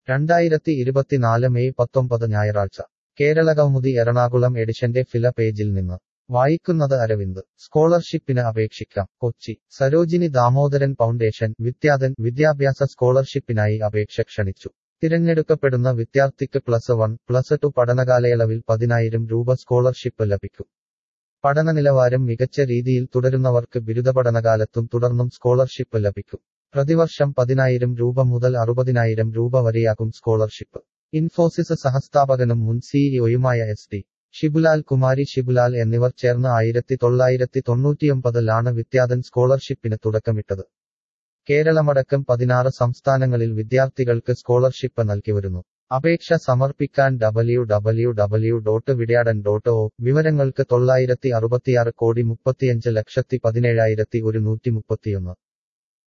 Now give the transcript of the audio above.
രണ്ടായിരത്തി ഇരുപത്തിനാല് മെയ് പത്തൊമ്പത് ഞായറാഴ്ച കേരളകൗമുദി എറണാകുളം എഡിഷന്റെ ഫില പേജിൽ നിന്ന് വായിക്കുന്നത് അരവിന്ദ് സ്കോളർഷിപ്പിന് അപേക്ഷിക്കാം കൊച്ചി സരോജിനി ദാമോദരൻ ഫൗണ്ടേഷൻ വിദ്യാധൻ വിദ്യാഭ്യാസ സ്കോളർഷിപ്പിനായി അപേക്ഷ ക്ഷണിച്ചു തിരഞ്ഞെടുക്കപ്പെടുന്ന വിദ്യാർത്ഥിക്ക് പ്ലസ് വൺ പ്ലസ് ടു പഠനകാലയളവിൽ പതിനായിരം രൂപ സ്കോളർഷിപ്പ് ലഭിക്കും പഠനനിലവാരം മികച്ച രീതിയിൽ തുടരുന്നവർക്ക് ബിരുദ പഠനകാലത്തും തുടർന്നും സ്കോളർഷിപ്പ് ലഭിക്കും പ്രതിവർഷം പതിനായിരം രൂപ മുതൽ അറുപതിനായിരം രൂപ വരെയാകും സ്കോളർഷിപ്പ് ഇൻഫോസിസ് സഹസ്ഥാപകനും മുൻ സിഇഒയുമായ എസ് ഡി ഷിബുലാൽ കുമാരി ഷിബുലാൽ എന്നിവർ ചേർന്ന് ആയിരത്തി തൊള്ളായിരത്തി തൊണ്ണൂറ്റിയൊമ്പതിലാണ് വിദ്യാധൻ സ്കോളർഷിപ്പിന് തുടക്കമിട്ടത് കേരളമടക്കം പതിനാറ് സംസ്ഥാനങ്ങളിൽ വിദ്യാർത്ഥികൾക്ക് സ്കോളർഷിപ്പ് നൽകിവരുന്നു അപേക്ഷ സമർപ്പിക്കാൻ W W W dot Vidyadhan dot O വിവരങ്ങൾക്ക് തൊള്ളായിരത്തി അറുപത്തിയാറ് കോടി മുപ്പത്തിയഞ്ച് ലക്ഷത്തി പതിനേഴായിരത്തി ഒരുന്നൂറ്റി മുപ്പത്തിയൊന്ന്